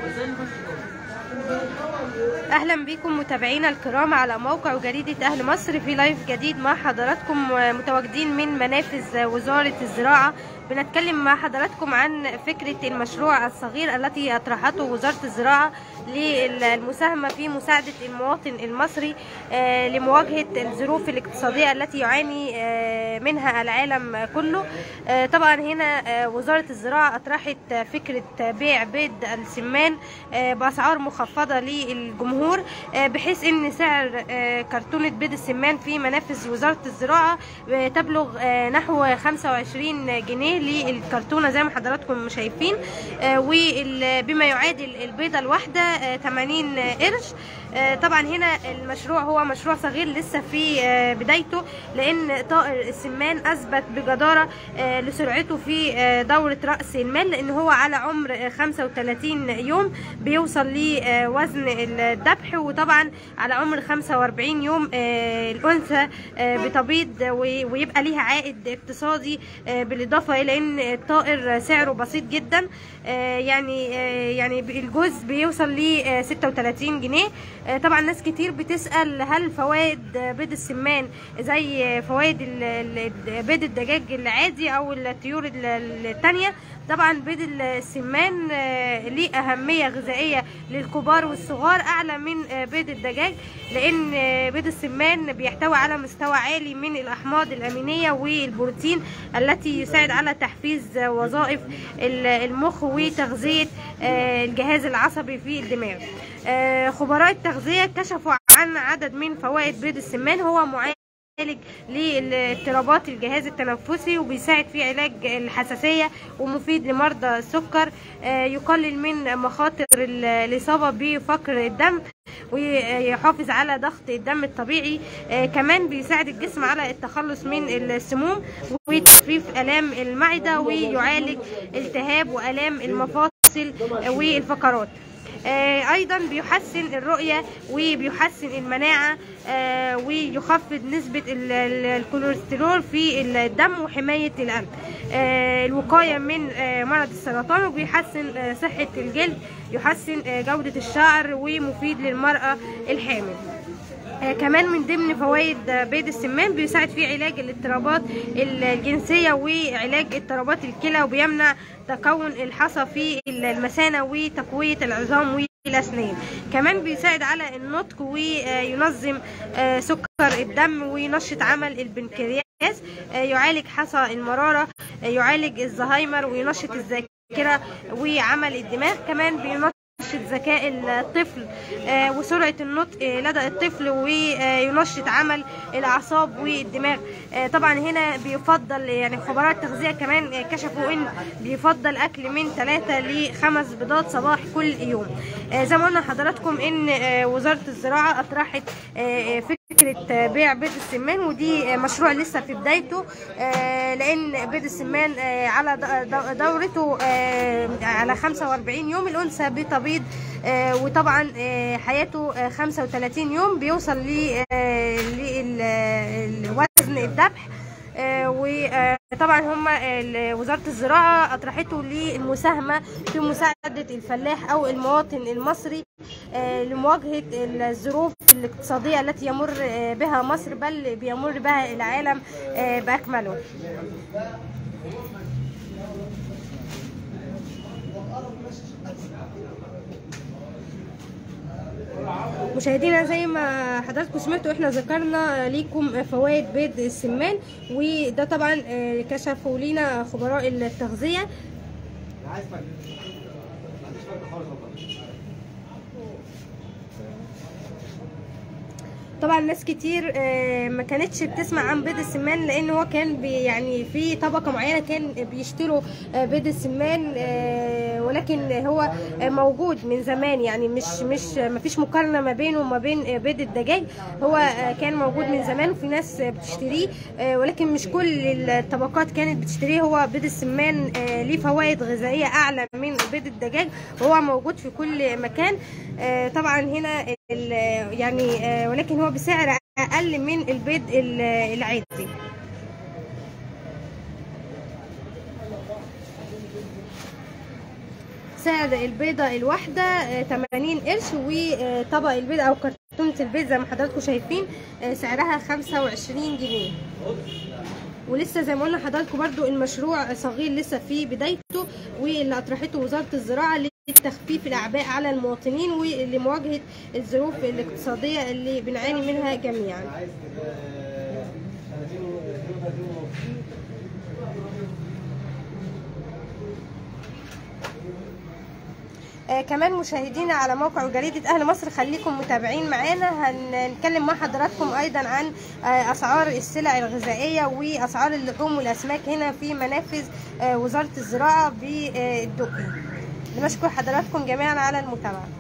اهلا بكم متابعينا الكرام على موقع جريدة اهل مصر في لايف جديد مع حضراتكم متواجدين من منافذ وزارة الزراعة بنتكلم مع حضراتكم عن فكرة المشروع الصغير التي اطرحته وزارة الزراعة للمساهمة في مساعدة المواطن المصري لمواجهة الظروف الاقتصادية التي يعاني منها العالم كله طبعا هنا وزارة الزراعة اطرحت فكرة بيع بيض السمان بأسعار مخفضة للجمهور بحيث ان سعر كرتونة بيض السمان في منافذ وزارة الزراعة تبلغ نحو 25 جنيه للكرتونة زي ما حضراتكم شايفين وبما يعادل البيضة الواحدة 80 قرش طبعا هنا المشروع هو مشروع صغير لسه في بدايته لان طائر السمان اثبت بجداره لسرعته في دوره راس المال لان هو على عمر 35 يوم بيوصل لوزن الذبح وطبعا على عمر 45 يوم الانثى بتبيض ويبقى ليها عائد اقتصادي بالاضافه الى ان الطائر سعره بسيط جدا يعني يعني الجوز بيوصل ل 36 جنيه طبعا ناس كتير بتسأل هل فوائد بيض السمان زي فوائد بيض الدجاج العادي او الطيور التانية طبعا بيض السمان ليه أهمية غذائية للكبار والصغار أعلى من بيض الدجاج لأن بيض السمان بيحتوي على مستوى عالي من الأحماض الأمينية والبروتين التي يساعد على تحفيز وظائف المخ وتغذية الجهاز العصبي في الدماغ خبراء التغذية كشفوا عن عدد من فوائد بيض السمان هو معالج لاضطرابات الجهاز التنفسي وبيساعد في علاج الحساسية ومفيد لمرضى السكر يقلل من مخاطر الإصابة بفقر الدم ويحافظ على ضغط الدم الطبيعي كمان بيساعد الجسم على التخلص من السموم وتخفيف آلام المعدة ويعالج التهاب وآلام المفاصل والفقرات ايضا بيحسن الرؤيه وبيحسن المناعه ويخفض نسبه الكوليسترول في الدم وحمايه القلب الوقايه من مرض السرطان وبيحسن صحه الجلد يحسن جوده الشعر ومفيد للمراه الحامل آه كمان من ضمن فوائد بيض السمان بيساعد في علاج الاضطرابات الجنسية وعلاج اضطرابات الكلى وبيمنع تكون الحصى في المثانة وتقوية العظام والأسنان كمان بيساعد على النطق وينظم آه سكر الدم وينشط عمل البنكرياس آه يعالج حصى المرارة يعالج الزهايمر وينشط الذاكرة وعمل الدماغ كمان بينشط ينشط ذكاء الطفل آه وسرعة النطق لدى الطفل وينشط عمل الأعصاب والدماغ آه طبعا هنا بيفضل يعني خبراء التغذية كمان كشفوا إن بيفضل أكل من ثلاثة لخمس بيضات صباح كل يوم آه زي ما قلنا لحضراتكم إن وزارة الزراعة أطرحت فكرة بيع بيض السمان ودي مشروع لسه في بدايته لأن بيض السمان على دورته على 45 يوم الأنثى بتبيض وطبعا حياته 35 يوم بيوصل لوزن الذبح وطبعا هم وزاره الزراعه اطرحته للمساهمه في مساعده الفلاح او المواطن المصري لمواجهه الظروف الاقتصاديه التي يمر بها مصر بل بيمر بها العالم باكمله مشاهدينا زي ما حضراتكم سمعتوا احنا ذكرنا ليكم فوائد بيض السمان وده طبعا كشفوا لينا خبراء التغذيه طبعا ناس كتير ما كانتش بتسمع عن بيض السمان لان هو كان بي يعني في طبقه معينه كان بيشتروا بيض السمان ولكن هو موجود من زمان يعني مش مش ما فيش مقارنه ما بينه وما بين بيض الدجاج هو كان موجود من زمان وفي ناس بتشتريه ولكن مش كل الطبقات كانت بتشتريه هو بيض السمان ليه فوائد غذائيه اعلى من بيض الدجاج وهو موجود في كل مكان طبعا هنا يعني ولكن هو بسعر اقل من البيض العادي سعر البيضة الواحدة آه، 80 قرش وطبق البيض او كرتونة البيض زي ما حضراتكم شايفين آه، سعرها 25 جنيه ولسه زي ما قلنا حضراتكم برضو المشروع صغير لسه في بدايته واللي اطرحته وزارة الزراعة لتخفيف الاعباء على المواطنين ولمواجهة الظروف الاقتصادية اللي بنعاني منها جميعا آه كمان مشاهدينا على موقع جريدة أهل مصر خليكم متابعين معانا هنتكلم مع حضراتكم أيضا عن آه أسعار السلع الغذائية وأسعار اللحوم والأسماك هنا في منافذ آه وزارة الزراعة بالدقي نشكر حضراتكم جميعا على المتابعة